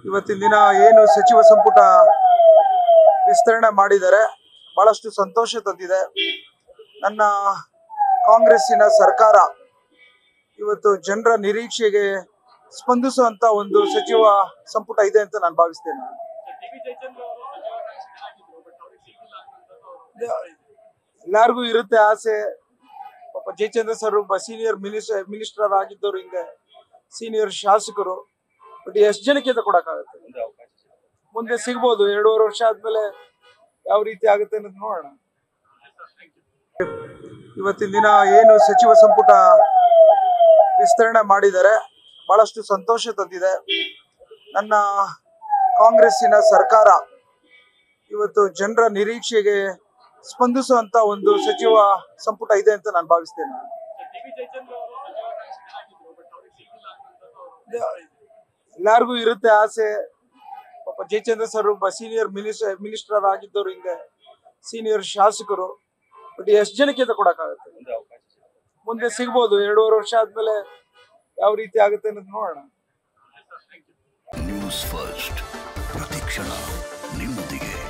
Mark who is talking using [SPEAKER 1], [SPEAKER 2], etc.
[SPEAKER 1] ಇವತ್ತಿನ ದಿನ ಏನು ಸಚಿವ ಸಂಪುಟ ವಿಸ್ತರಣೆ ಮಾಡಿದ್ದಾರೆ ಬಹಳಷ್ಟು ಸಂತೋಷ ತಂದಿದೆ ನನ್ನ ಕಾಂಗ್ರೆಸ್ಸಿನ ಸರ್ಕಾರ ಇವತ್ತು ಜನರ ನಿರೀಕ್ಷೆಗೆ ಸ್ಪಂದಿಸುವಂತ ಒಂದು ಸಚಿವ ಸಂಪುಟ ಇದೆ ಅಂತ ನಾನು ಭಾವಿಸ್ತೇನೆ ಎಲ್ಲಾರ್ಗೂ ಇರುತ್ತೆ ಆಸೆ ಪಾಪ ಜಯಚಂದ್ರ ಸರ್ ಒಬ್ಬ ಸೀನಿಯರ್ ಮಿನಿಸ್ಟರ್ ಮಿನಿಸ್ಟರ್ ಆಗಿದ್ದವರು ಹಿಂದೆ ಸೀನಿಯರ್ ಶಾಸಕರು ಬಟ್ ಎಷ್ಟು ಜನಕ್ಕೆ ಅಂತ ಕೊಡಕ್ಕಾಗುತ್ತೆ ಮುಂದೆ ಸಿಗ್ಬೋದು ಎರಡೂವರೆ ವರ್ಷ ಆದ್ಮೇಲೆ ಯಾವ ರೀತಿ ಆಗುತ್ತೆ ಅನ್ನೋದು ನೋಡೋಣ ಇವತ್ತಿನ ದಿನ ಏನು ಸಚಿವ ಸಂಪುಟ ವಿಸ್ತರಣೆ ಮಾಡಿದ್ದಾರೆ ಬಹಳಷ್ಟು ಸಂತೋಷ ತಂದಿದೆ ನನ್ನ ಕಾಂಗ್ರೆಸ್ಸಿನ ಸರ್ಕಾರ ಇವತ್ತು ಜನರ ನಿರೀಕ್ಷೆಗೆ ಸ್ಪಂದಿಸುವಂತ ಒಂದು ಸಚಿವ ಸಂಪುಟ ಇದೆ ಅಂತ ನಾನು ಭಾವಿಸ್ತೇನೆ ಎಲ್ಲಾರ್ಗೂ ಇರುತ್ತೆ ಆಸೆ ಪಾಪ ಜಯಚಂದ್ರ ಸರ್ ಒಬ್ಬ ಸೀನಿಯರ್ ಮಿನಿಸ್ಟರ್ ಮಿನಿಸ್ಟರ್ ಆಗಿದ್ದವರು ಹಿಂದೆ ಸೀನಿಯರ್ ಶಾಸಕರು ಬಟ್ ಎಷ್ಟು ಜನಕ್ಕೆ ಅಂತ ಕೊಡಕ್ಕಾಗುತ್ತೆ ಮುಂದೆ ಸಿಗ್ಬೋದು ಎರಡೂವರೆ ವರ್ಷ ಆದ್ಮೇಲೆ ಯಾವ ರೀತಿ ಆಗುತ್ತೆ ಅನ್ನೋದು ನೋಡೋಣ
[SPEAKER 2] ನ್ಯೂಸ್ ಫಸ್ಟ್ ಪ್ರತಿಕ್ಷಣ ನಿಮ್ಮೊಂದಿಗೆ